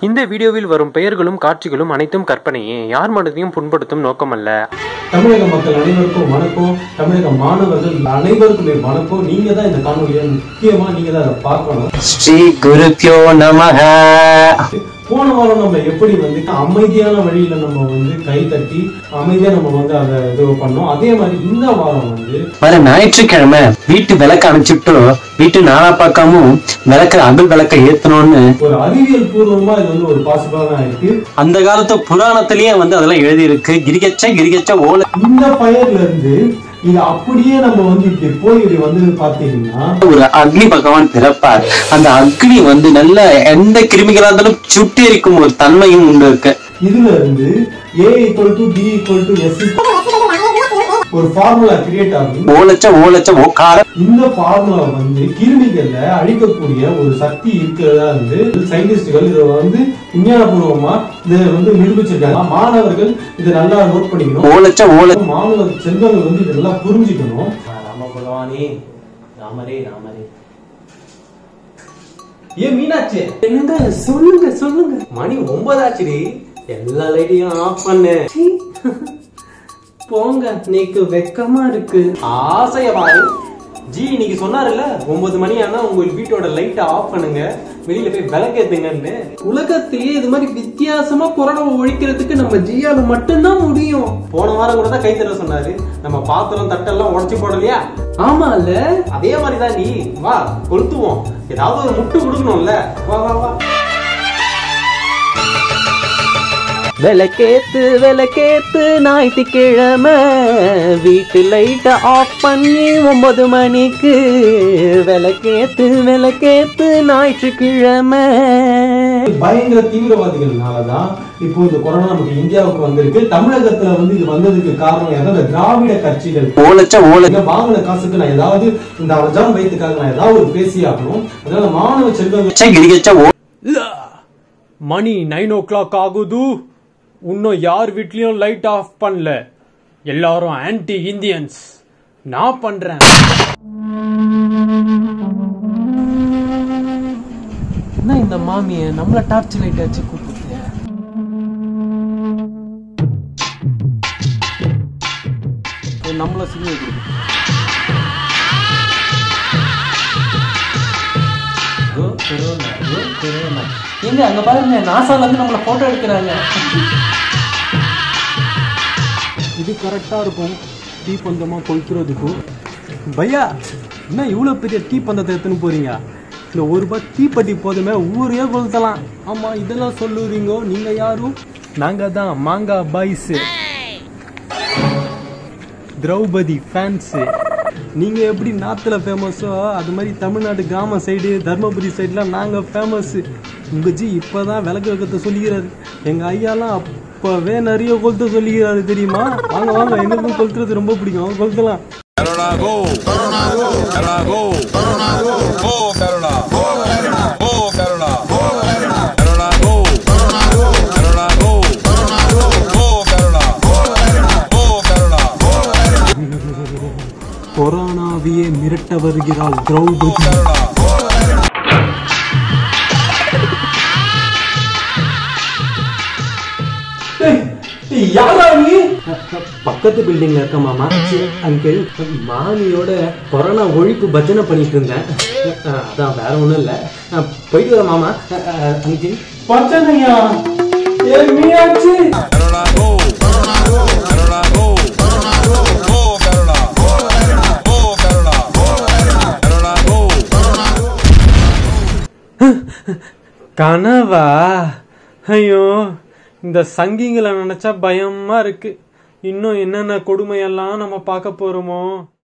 இந்த வீடியோவில் வரும் பெயர்களும் காட்சிகளும் அனைத்தும் கற்பனையே யார் மனதையும் புண்படுத்தும் நோக்கமல்ல தமிழக மக்கள் அனைவருக்கும் வணக்கம் தமிழக மாணவர்கள் அனைவருக்குமே வணக்கம் நீங்க தான் இந்த காணொலியை முக்கியமா நீங்க தான் அதை பார்க்கணும் ஸ்ரீ குருப்பியோ நமக போன வாரம் நம்ம எப்படி வந்து அமைதியான வழியில நம்ம வந்து கை தட்டி அமைதியா நம்ம வந்து அதை இது பண்ணோம் அதே மாதிரி இந்த வாரம் வந்து வர ஞாயிற்றுக்கிழமை வீட்டு விளக்க அணைச்சிட்டு வீட்டு நாளா பார்க்காம விளக்க அகல் விளக்க ஏத்தணும்னு ஒரு அறிவியல் பூர்வமா இது வந்து ஒரு பாசிபிளா தான் இருக்கு அந்த காலத்து புராணத்திலேயே வந்து அதெல்லாம் எழுதி இருக்கு கிரிகச்ச கிரிகச்ச ஓலை இந்த பயர்ல இருந்து இது அப்படியே நம்ம வந்து இப்படி போய் இப்படி வந்து பாத்தீங்கன்னா ஒரு அக்னி பகவான் பிறப்பார் அந்த அக்னி வந்து நல்ல எந்த கிருமிகளா இருந்தாலும் சுட்டி எரிக்கும் ஒரு தன்மையும் உண்டு இருக்கு இதுல இருந்து A equal to B equal to S ஒரு ஃபார்முலா கிரியேட் ஆகும் ஓலச்ச ஓலச்ச ஓக்கார இந்த ஃபார்முலா வந்து கிருமிகள்ல அழிக்கக்கூடிய ஒரு சக்தி இருக்கிறதா வந்து சயின்டிஸ்டுகள் இதை வந்து விஞ்ஞானபூர்வமா இதை வந்து நிரூபிச்சிருக்காங்க மாணவர்கள் இதை நல்லா நோட் பண்ணிக்கணும் ஓலச்ச ஓல மாணவ செல்வங்கள் வந்து இதை நல்லா புரிஞ்சுக்கணும் ராம பகவானே ராமரே ராமரே ஏன் மீனாட்சி என்னங்க சொல்லுங்க சொல்லுங்க மணி ஒன்பதாச்சுடி எல்லா லைட்டையும் ஆஃப் பண்ணு சீ. போங்க நீக்கு வெக்கமா இருக்கு ஆசைய பாரு ஜி இன்னைக்கு சொன்னாருல்ல ஒன்பது மணி ஆனா உங்க வீட்டோட லைட்டை ஆஃப் பண்ணுங்க வெளியில போய் விளக்கேத்துங்கன்னு உலகத்திலேயே இது மாதிரி வித்தியாசமா கொரோனா ஒழிக்கிறதுக்கு நம்ம ஜியால மட்டும்தான் முடியும் போன வாரம் கூட தான் கை தர சொன்னாரு நம்ம பாத்திரம் தட்டெல்லாம் உடைச்சு போடலையா ஆமா இல்ல அதே மாதிரி தான் நீ வா கொளுத்துவோம் ஏதாவது ஒரு முட்டு கொடுக்கணும்ல வா வா வா விளக்கேத்து விளக்கேத்து ஞாயிற்றுக்கிழமை வீட்டு லைட்டை ஆஃப் பண்ணி ஒன்பது மணிக்கு விளக்கேத்து விளக்கேத்து ஞாயிற்றுக்கிழமை பயங்கர தீவிரவாதிகள்னாலதான் இப்போ இந்த கொரோனா நமக்கு இந்தியாவுக்கு வந்திருக்கு தமிழகத்துல வந்து இது வந்ததுக்கு காரணம் யாருன்னா இந்த திராவிட கட்சிகள் ஓலச்ச ஓல நீங்க வாங்கின காசுக்கு நான் ஏதாவது இந்த அஜான் வயிற்றுக்காக நான் ஏதாவது ஒரு பேசி ஆகணும் அதனால மாணவ செல்வங்கள் கிரிகச்ச ஓ மணி நைன் ஓ கிளாக் ஆகுது இன்னும் யார் வீட்லயும் லைட் ஆஃப் பண்ணல எல்லாரும் ஆன்டி இந்தியன்ஸ் நான் பண்றேன் என்ன இந்த மாமிய நம்மள டார்ச் லைட் வச்சு கூப்பிட்டு நம்மள சிக்னல் கொடுக்கு கோ கொரோனா கோ கொரோனா எங்க அங்க பாருங்க நாசால இருந்து நம்மள போட்டோ எடுக்கிறாங்க இது கரெக்டா இருக்கும் டீ பந்தமா கொளுத்துறதுக்கும் பையா என்ன இவ்வளவு பெரிய டீ பந்தத்தை எடுத்துன்னு போறீங்க இந்த ஒரு ரூபாய் தீப்பெட்டி போதுமே ஊரே கொளுத்தலாம் ஆமா இதெல்லாம் சொல்லுறீங்க நீங்க யாரும் நாங்க தான் மாங்கா பாய்ஸ் திரௌபதி ஃபேன்ஸு நீங்கள் எப்படி நார்த்தில் ஃபேமஸோ அது மாதிரி தமிழ்நாடு கிராம சைடு தர்மபுரி சைடுலாம் நாங்கள் ஃபேமஸ்ஸு உங்கள் ஜி இப்போ தான் விளக்கு வைக்கத்தை சொல்லிக்கிறாரு எங்கள் ஐயாலாம் அப்போவே நிறைய கொளுத்த சொல்லிக்கிறாரு தெரியுமா வாங்க வாங்க எங்களுக்கும் கொளுத்துறது ரொம்ப பிடிக்கும் கொளுத்தலாம் Corona go! Corona go! Corona go! Corona go! Go Corona! Go Corona! Go Corona! Go Corona! Corona go! Corona go! Corona go! Corona go! Go Corona! Go Corona! Go Corona! Go கொரோனாவையே மிரட்ட வருகிறாள் Draupadi Corona! யாரா நீ பக்கத்து பில்டிங்ல இருக்க மாமா uncle மாமியோட corona ஒழிப்பு பஜனை பண்ணிட்டு இருந்தேன் அஹ், அதான் வேற ஒண்ணும் இல்ல அஹ், போயிட்டு வர மாமா அங்கிள் பஜனையா ஏ Meenakshi Corona go! Corona go! Corona go! Corona go! Go Corona! Go Corona! Go Corona! Go Corona! Corona go! Corona go! கனவா ஐயோ இந்த சங்கிங்களை நினைச்சா பயமா இருக்கு இன்னும் என்னென்ன கொடுமையெல்லாம் நம்ம பார்க்க போறோமோ